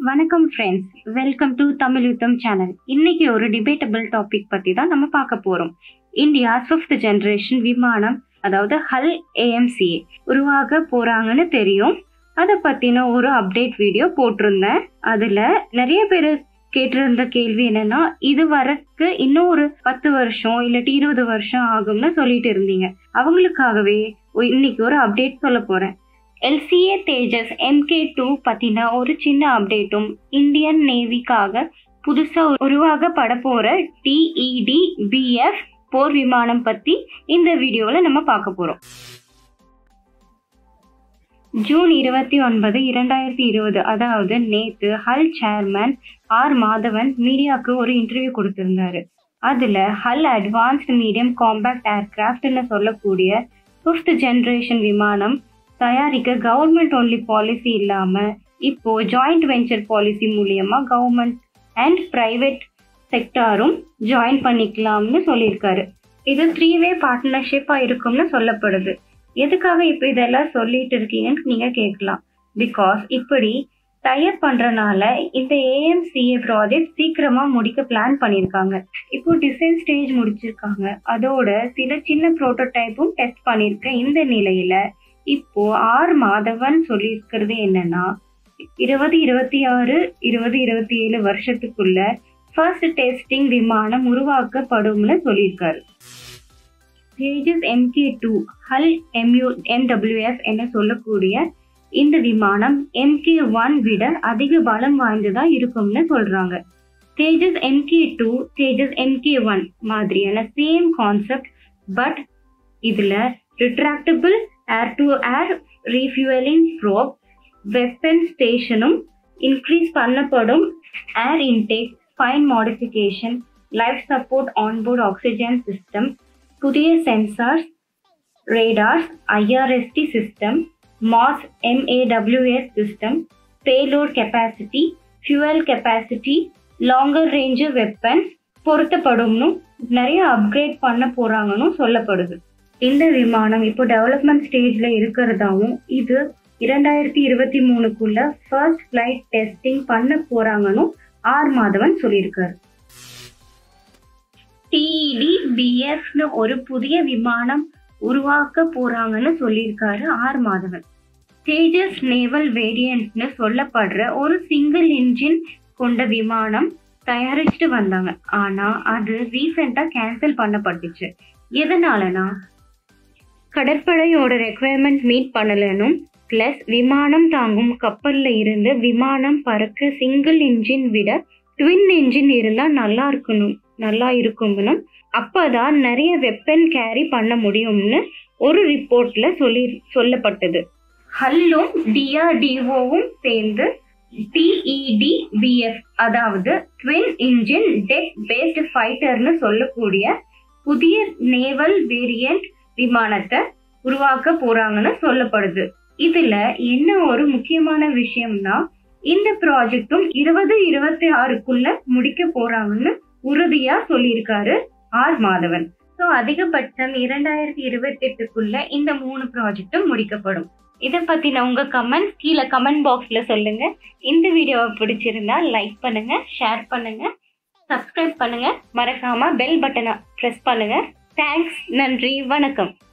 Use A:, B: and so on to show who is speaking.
A: வணக்கம் friends welcome to Tamil யுத்தம் channel இன்னைக்கு ஒரு டிபேட்டபிள் டாபிக் பத்தி தான் நம்ம பார்க்க போறோம் இந்தியா ஃபிஃப்த் ஜெனரேஷன் விமானம் அதாவது ஹல் ஏஎம்சிஏ உருவாக போறாங்கன்னு தெரியும் அதை பத்தின ஒரு அப்டேட் வீடியோ போட்டிருந்தேன் அதுல நிறைய பேர் கேட்டிருந்த கேள்வி என்னன்னா இது வரக்கு இன்னும் ஒரு பத்து வருஷம் இல்லாட்டி இருபது வருஷம் ஆகும்னு சொல்லிட்டு இருந்தீங்க அவங்களுக்காகவே இன்னைக்கு ஒரு அப்டேட் சொல்ல போறேன் எல்சிஏ தேஜஸ் எம்கே டூ பத்தின ஒரு சின்ன அப்டேட்டும் இந்தியன் நேவிக்காக புதுசா உருவாகப்பட போற டிஇடி பிஎஃப் போர் விமானம் பத்தி இந்த வீடியோல நம்ம பார்க்க போறோம் ஜூன் இருபத்தி ஒன்பது இரண்டாயிரத்தி இருபது அதாவது நேத்து ஹல் சேர்மேன் ஆர் மாதவன் மீடியாவுக்கு ஒரு இன்டர்வியூ கொடுத்திருந்தாரு அதுல ஹல் அட்வான்ஸ்டு மீடியம் காம்பேக்ட் ஏர்கிராஃப்ட்னு சொல்லக்கூடிய ஃபிஃப்த் ஜெனரேஷன் விமானம் தயாரிக்க கவர்மெண்ட் ஒன்லி பாலிசி இல்லாம இப்போ ஜாயிண்ட் வெஞ்சர் பாலிசி மூலியமா கவர்மெண்ட் அண்ட் பிரைவேட் செக்டாரும் ஜாயின் பண்ணிக்கலாம்னு சொல்லியிருக்காரு இது த்ரீ வே பார்ட்னர்ஷிப்பா இருக்கும்னு சொல்லப்படுது எதுக்காக இப்போ இதெல்லாம் சொல்லிட்டு இருக்கீங்கன்னு நீங்க கேட்கலாம் பிகாஸ் இப்படி டயப் பண்றனால இந்த ஏஎம்சிஏ ப்ராஜெக்ட் சீக்கிரமா முடிக்க பிளான் பண்ணியிருக்காங்க இப்போ டிசைன் ஸ்டேஜ் முடிச்சிருக்காங்க அதோட சில சின்ன ப்ரோட்டோடைப்பும் டெஸ்ட் பண்ணியிருக்க இந்த நிலையில இப்போ ஆர் மாதவன் சொல்லியிருக்கிறது என்னன்னா இருபது இருபத்தி ஆறு இருபது இருபத்தி ஏழு வருஷத்துக்குள்ள ஃபர்ஸ்ட் டெஸ்டிங் விமானம் உருவாக்கப்படும்னு சொல்லியிருக்காரு தேஜஸ் எம்கே டூ ஹல் எம்யூ எம்டபிள்யூஎஃப் என சொல்லக்கூடிய இந்த விமானம் எம்கே ஒன் விட அதிக பலம் வாய்ந்ததா இருக்கும்னு சொல்றாங்க Tejas MK two Tejas MK one மாதிரியான சேம் கான்செப்ட் பட் இதுல retractable air to air refuelling probe weapon ஸ்டேஷனும் இன்க்ரீஸ் பண்ணப்படும் air intake fine modification life support onboard oxygen system புதிய சென்சார்ஸ் ரேடார்ஸ் ஐஆர்எஸ்டி சிஸ்டம் மாஸ் MAWS system payload capacity fuel capacity longer range weapons பொருத்தப்படும்னு நிறைய upgrade பண்ண போறாங்கன்னு சொல்லப்படுது இந்த விமானம் இப்போ டெவலப்மெண்ட் ஸ்டேஜ்ல இருக்கிறதாவும் இது இரண்டாயிரத்தி இருபத்தி மூணுக்குள்ள ஃபர்ஸ்ட் ஃபிளைட் டெஸ்டிங் பண்ண போறாங்கன்னு ஆர் மாதவன் சொல்லியிருக்காரு டிஇடி பிஎஃப்னு ஒரு புதிய விமானம் உருவாக்க போறாங்கன்னு சொல்லியிருக்காரு ஆர் மாதவன் தேஜஸ் நேவல் வேரியன்ட்னு சொல்லப்படுற ஒரு சிங்கிள் இன்ஜின் கொண்ட விமானம் தயாரிச்சுட்டு வந்தாங்க ஆனா அது ரீசெண்டா கேன்சல் பண்ணப்பட்டுச்சு எதனாலனா கடற்படையோட ரெக்குவயர்மெண்ட் மீட் பண்ணலனும் பிளஸ் விமானம் தாங்கும் கப்பல்ல இருந்து விமானம் பறக்க சிங்கிள் இன்ஜின் விட ட்வின் இன்ஜின் இருந்தா நல்லா இருக்கணும் நல்லா இருக்கும்னு அப்பதான் நிறைய வெப்பன் கேரி பண்ண முடியும்னு ஒரு ரிப்போர்ட்ல சொல்லி சொல்லப்பட்டது ஹல்லும் டிஆர்டிஓவும் சேர்ந்து டிஇடி பிஎஃப் அதாவது ட்வின் இன்ஜின் டெக் பேஸ்ட் ஃபைட்டர்னு சொல்லக்கூடிய புதிய நேவல் வேரியன்ட் விமானத்தை உருவாக்க போறாங்கன்னு சொல்லப்படுது இதுல என்ன ஒரு முக்கியமான விஷயம்னா இந்த ப்ராஜெக்டும் இருபது இருபத்தி ஆறுக்குள்ள முடிக்க போறாங்கன்னு உறுதியா சொல்லியிருக்காரு ஆர் மாதவன் ஸோ அதிகபட்சம் இரண்டாயிரத்தி இருபத்தி எட்டுக்குள்ள இந்த மூணு ப்ராஜெக்டும் முடிக்கப்படும் இதை பத்தின உங்க கமெண்ட்ஸ் கீழே கமெண்ட் பாக்ஸ்ல சொல்லுங்க இந்த வீடியோவை பிடிச்சிருந்தா லைக் பண்ணுங்க ஷேர் பண்ணுங்க சப்ஸ்கிரைப் பண்ணுங்க மறக்காம பெல் பட்டனை ப்ரெஸ் பண்ணுங்க தேங்க்ஸ் நன்றி வணக்கம்